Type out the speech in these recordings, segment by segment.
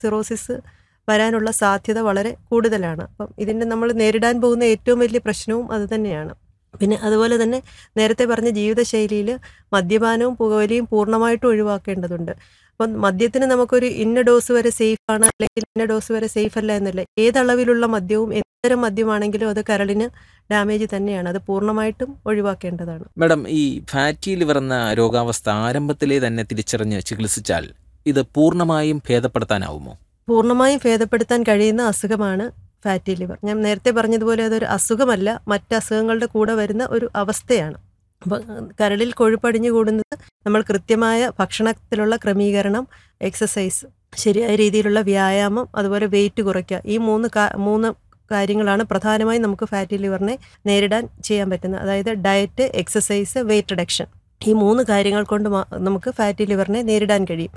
cirrhosis വരാനുള്ള സാധ്യത വളരെ കൂടുതലാണ് അപ്പം ഇതിൻ്റെ നമ്മൾ നേരിടാൻ പോകുന്ന ഏറ്റവും വലിയ പ്രശ്നവും അത് തന്നെയാണ് പിന്നെ അതുപോലെ തന്നെ നേരത്തെ പറഞ്ഞ ജീവിതശൈലിയിൽ മദ്യപാനവും പുകവലിയും പൂർണ്ണമായിട്ടും ഒഴിവാക്കേണ്ടതുണ്ട് അപ്പം മദ്യത്തിന് നമുക്കൊരു ഇന്ന ഡോസ് വരെ സേഫ് ആണ് അല്ലെങ്കിൽ ഇന്ന ഡോസ് വരെ സേഫ് അല്ല എന്നല്ല ഏതളവിലുള്ള മദ്യവും എത്തരം മദ്യമാണെങ്കിലും അത് കരളിന് ഡാമേജ് തന്നെയാണ് അത് പൂർണ്ണമായിട്ടും ഒഴിവാക്കേണ്ടതാണ് മാഡം ഈ ഫാറ്റി ലിവർ എന്ന രോഗാവസ്ഥ ആരംഭത്തിലേ തന്നെ തിരിച്ചറിഞ്ഞ് ചികിത്സിച്ചാൽ ഇത് പൂർണ്ണമായും ഭേദപ്പെടുത്താനാവുമോ പൂർണ്ണമായും ഭേദപ്പെടുത്താൻ കഴിയുന്ന അസുഖമാണ് ഫാറ്റി ലിവർ ഞാൻ നേരത്തെ പറഞ്ഞതുപോലെ അതൊരു അസുഖമല്ല മറ്റ് അസുഖങ്ങളുടെ കൂടെ വരുന്ന ഒരു അവസ്ഥയാണ് അപ്പം കരളിൽ കൊഴുപ്പടിഞ്ഞു കൂടുന്നത് നമ്മൾ കൃത്യമായ ഭക്ഷണത്തിലുള്ള ക്രമീകരണം എക്സസൈസ് ശരിയായ രീതിയിലുള്ള വ്യായാമം അതുപോലെ വെയിറ്റ് കുറയ്ക്കുക ഈ മൂന്ന് കാ- മൂന്ന് കാര്യങ്ങളാണ് പ്രധാനമായും നമുക്ക് ഫാറ്റി ലിവറിനെ നേരിടാൻ ചെയ്യാൻ പറ്റുന്നത് അതായത് ഡയറ്റ് എക്സസൈസ് വെയിറ്റ് റിഡക്ഷൻ ഈ മൂന്ന് കാര്യങ്ങൾ കൊണ്ട് മാ- നമുക്ക് ഫാറ്റി ലിവറിനെ നേരിടാൻ കഴിയും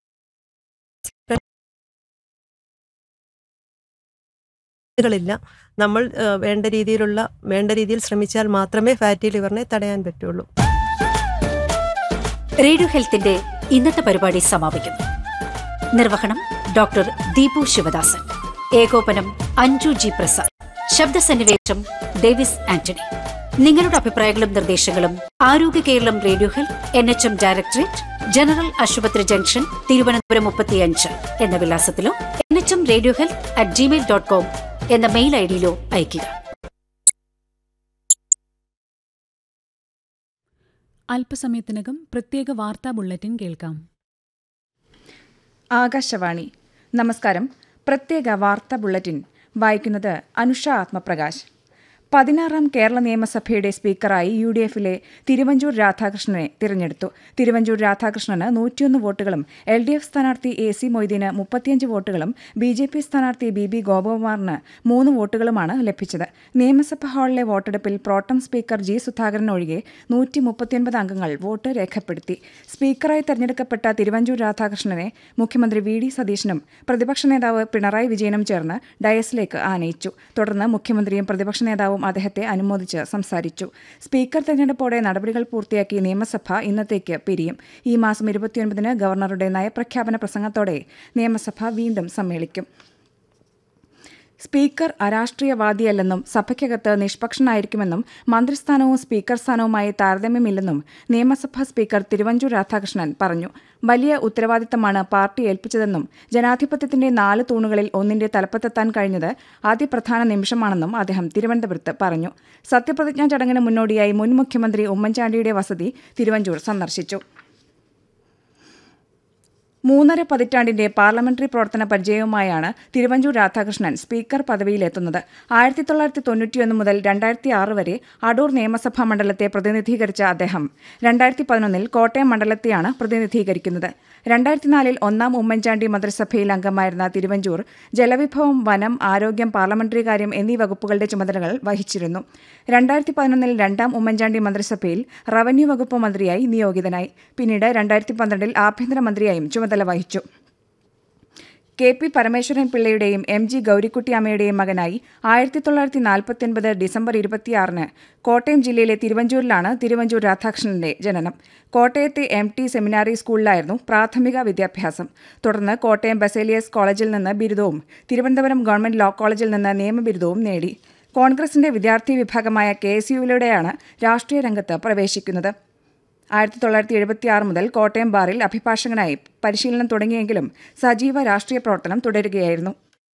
ില്ല നമ്മൾ ആ, വേണ്ട രീതിയിലുള്ള വേണ്ട രീതിയിൽ ശ്രമിച്ചാൽ മാത്രമേ ഫാറ്റി ലിവറിനെ തടയാൻ പറ്റുള്ളൂ റേഡിയോ ഹെൽത്തിന്റെ ഇന്നത്തെ പരിപാടി സമാപിക്കുന്നു നിർവഹണം ഡോക്ടർ ദീപു ശിവദാസൻ ഏകോപനം അഞ്ജു ജി പ്രസാദ് ശബ്ദസന്നിവേശം ഡേവിസ് ആന്റണി നിങ്ങളുടെ അഭിപ്രായങ്ങളും നിർദ്ദേശങ്ങളും Arogya Keralam radio health N H M directorate general ആശുപത്രി ജംഗ്ഷൻ തിരുവനന്തപുരം മുപ്പത്തിയഞ്ച് എന്ന വിലാസത്തിലോ N H M radio health at Gmail dot com എന്ന മെയിൽ ഐ ഡിയിലോ അയയ്ക്കുക അല്പസമയത്തിനകം പ്രത്യേക വാർത്താ ബുള്ളറ്റിൻ കേൾക്കാം ആകാശവാണി നമസ്കാരം പ്രത്യേക വാർത്താ ബുള്ളറ്റിൻ വായിക്കുന്നത് അനുഷ ആത്മപ്രകാശ് പതിനാറാം കേരള നിയമസഭയുടെ സ്പീക്കറായി യു ഡി എഫിലെ തിരുവഞ്ചൂർ രാധാകൃഷ്ണനെ തിരഞ്ഞെടുത്തു തിരുവഞ്ചൂർ രാധാകൃഷ്ണന് നൂറ്റിയൊന്ന് വോട്ടുകളും എൽ ഡി എഫ് സ്ഥാനാർത്ഥി എ സി മൊയ്തീന് മുപ്പത്തിയഞ്ച് വോട്ടുകളും ബി ജെ പി സ്ഥാനാർത്ഥി ബി ബി ഗോപകുമാറിന് മൂന്ന് വോട്ടുകളുമാണ് ലഭിച്ചത് നിയമസഭാ ഹാളിലെ വോട്ടെടുപ്പിൽ പ്രോട്ടം സ്പീക്കർ ജി സുധാകരൻ ഒഴികെ നൂറ്റി മുപ്പത്തിയൊൻപത് അംഗങ്ങൾ വോട്ട് രേഖപ്പെടുത്തി സ്പീക്കറായി തെരഞ്ഞെടുക്കപ്പെട്ട തിരുവഞ്ചൂർ രാധാകൃഷ്ണനെ മുഖ്യമന്ത്രി വി ഡി സതീശനും പ്രതിപക്ഷ നേതാവ് പിണറായി വിജയനും ചേർന്ന് ഡയസിലേക്ക് ആനയിച്ചു തുടർന്ന് മുഖ്യമന്ത്രിയും പ്രതിപക്ഷ നേതാവും അദ്ദേഹത്തെ അനുമോദിച്ച് സംസാരിച്ചു സ്പീക്കർ തെരഞ്ഞെടുപ്പോടെ നടപടികൾ പൂർത്തിയാക്കി നിയമസഭ ഇന്നത്തേക്ക് പിരിയും ഈ മാസം ഇരുപത്തിയൊൻപതിന് ഗവർണറുടെ നയപ്രഖ്യാപന പ്രസംഗത്തോടെ നിയമസഭ വീണ്ടും സമ്മേളിക്കും സ്പീക്കർ അരാഷ്ട്രീയവാദിയല്ലെന്നും സഭയ്ക്കകത്ത് നിഷ്പക്ഷനായിരിക്കുമെന്നും മന്ത്രിസ്ഥാനവും സ്പീക്കർ സ്ഥാനവുമായി താരതമ്യമില്ലെന്നും നിയമസഭാ സ്പീക്കർ തിരുവഞ്ചൂർ രാധാകൃഷ്ണൻ പറഞ്ഞു വലിയ ഉത്തരവാദിത്തമാണ് പാർട്ടി ഏൽപ്പിച്ചതെന്നും ജനാധിപത്യത്തിന്റെ നാല് തൂണുകളിൽ ഒന്നിന്റെ തലപ്പത്തെത്താൻ കഴിഞ്ഞത് അതിപ്രധാന നിമിഷമാണെന്നും അദ്ദേഹം തിരുവനന്തപുരത്ത് പറഞ്ഞു സത്യപ്രതിജ്ഞാ ചടങ്ങിന് മുന്നോടിയായി മുൻ മുഖ്യമന്ത്രി ഉമ്മൻചാണ്ടിയുടെ വസതി തിരുവഞ്ചൂർ സന്ദർശിച്ചു മൂന്നര പതിറ്റാണ്ടിന്റെ പാർലമെന്ററി പ്രവർത്തന പരിചയവുമായാണ് തിരുവഞ്ചൂർ രാധാകൃഷ്ണൻ സ്പീക്കർ പദവിയിലെത്തുന്നത് ആയിരത്തി തൊള്ളായിരത്തി തൊണ്ണൂറ്റിയൊന്ന് മുതൽ രണ്ടായിരത്തി ആറ് വരെ അടൂർ നിയമസഭാ മണ്ഡലത്തെ പ്രതിനിധീകരിച്ച അദ്ദേഹം രണ്ടായിരത്തി പതിനൊന്നിൽ കോട്ടയം മണ്ഡലത്തെയാണ് പ്രതിനിധീകരിക്കുന്നത് രണ്ടായിരത്തി നാലിൽ ഒന്നാം ഉമ്മൻചാണ്ടി മന്ത്രിസഭയിൽ അംഗമായിരുന്ന തിരുവഞ്ചൂർ ജലവിഭവം വനം ആരോഗ്യം പാർലമെന്ററി കാര്യം എന്നീ വകുപ്പുകളുടെ ചുമതലകൾ വഹിച്ചിരുന്നു രണ്ടായിരത്തി പതിനൊന്നിൽ രണ്ടാം ഉമ്മൻചാണ്ടി മന്ത്രിസഭയിൽ റവന്യൂ വകുപ്പ് മന്ത്രിയായി നിയോഗിതനായി പിന്നീട് രണ്ടായിരത്തി പന്ത്രണ്ടിൽ ആഭ്യന്തരമന്ത്രിയായും ചുമതല വഹിച്ചു കെ പി പരമേശ്വരൻ പിള്ളയുടെയും എം ജി ഗൗരിക്കുട്ടിയമ്മയുടെയും മകനായി ആയിരത്തി തൊള്ളായിരത്തി നാൽപ്പത്തിയൊൻപത് ഡിസംബർ ഇരുപത്തിയാറിന് കോട്ടയം ജില്ലയിലെ തിരുവഞ്ചൂരിലാണ് തിരുവഞ്ചൂർ രാധാകൃഷ്ണന്റെ ജനനം കോട്ടയത്തെ എം ടി സെമിനാറി സ്കൂളിലായിരുന്നു പ്രാഥമിക വിദ്യാഭ്യാസം തുടർന്ന് കോട്ടയം ബസേലിയസ് കോളേജിൽ നിന്ന് ബിരുദവും തിരുവനന്തപുരം ഗവൺമെന്റ് ലോ കോളേജിൽ നിന്ന് നിയമബിരുദവും നേടി കോൺഗ്രസിന്റെ വിദ്യാർത്ഥി വിഭാഗമായ കെ എസ് യുവിലൂടെയാണ് രാഷ്ട്രീയ രംഗത്ത് പ്രവേശിക്കുന്നത് ആയിരത്തി തൊള്ളായിരത്തി എഴുപത്തി ആറ് മുതൽ കോട്ടയം ബാറിൽ അഭിഭാഷകനായി പരിശീലനം തുടങ്ങിയെങ്കിലും സജീവ രാഷ്ട്രീയ പ്രവർത്തനം തുടരുകയായിരുന്നു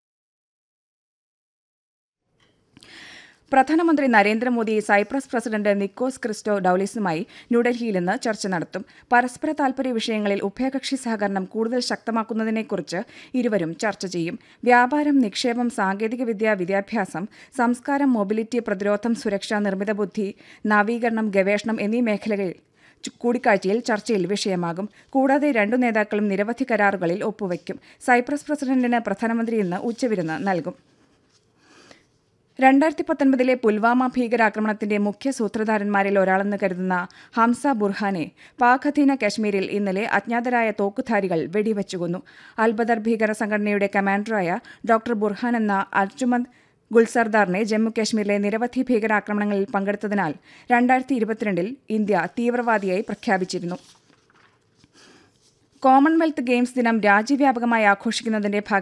പ്രധാനമന്ത്രി നരേന്ദ്രമോദി സൈപ്രസ് പ്രസിഡന്റ് നിക്കോസ് ക്രിസ്റ്റോ ഡൌലിസുമായി ന്യൂഡൽഹിയിൽ ഇന്ന് ചർച്ച നടത്തും പരസ്പര താൽപര്യ വിഷയങ്ങളിൽ ഉഭയകക്ഷി സഹകരണം കൂടുതൽ ശക്തമാക്കുന്നതിനെക്കുറിച്ച് ഇരുവരും ചർച്ച ചെയ്യും വ്യാപാരം നിക്ഷേപം സാങ്കേതികവിദ്യ വിദ്യാഭ്യാസം സംസ്കാരം മൊബിലിറ്റി പ്രതിരോധം സുരക്ഷ നിർമ്മിത ബുദ്ധി നവീകരണം ഗവേഷണം എന്നീ മേഖലകളിൽ ചു- കൂടിക്കാഴ്ചയിൽ ചർച്ചയിൽ വിഷയമാകും കൂടാതെ രണ്ടു നേതാക്കളും നിരവധി കരാറുകളിൽ ഒപ്പുവയ്ക്കും സൈപ്രസ് പ്രസിഡന്റിന് പ്രധാനമന്ത്രി ഇന്ന് ഉച്ചവിരുന്ന് നൽകും രണ്ടായിരത്തി പത്തൊൻപതിലെ പുൽവാമ ഭീകരാക്രമണത്തിന്റെ മുഖ്യ സൂത്രധാരന്മാരിൽ ഒരാളെന്ന് കരുതുന്ന ഹംസ ബുർഹാനെ പാക് അധീന കശ്മീരിൽ ഇന്നലെ അജ്ഞാതരായ തോക്കുധാരികൾ വെടിവെച്ചു കൊന്നു അൽബദർ ഭീകര സംഘടനയുടെ കമാൻഡറായ ഡോക്ടർ ബുർഹാൻ എന്ന അർജുമന്ത് ഗുൽസർദാറിനെ ജമ്മു കാശ്മീരിലെ നിരവധി ഭീകരാക്രമണങ്ങളിൽ പങ്കെടുത്തതിനാൽ രണ്ടായിരത്തി ഇരുപത്തിരണ്ടിൽ ഇന്ത്യ തീവ്രവാദിയായി പ്രഖ്യാപിച്ചിരുന്നു കോമൺവെൽത്ത് ഗെയിംസ് ദിനം രാജ്യവ്യാപകമായി ആഘോഷിക്കുന്നതിന്റെ ഭാഗമായി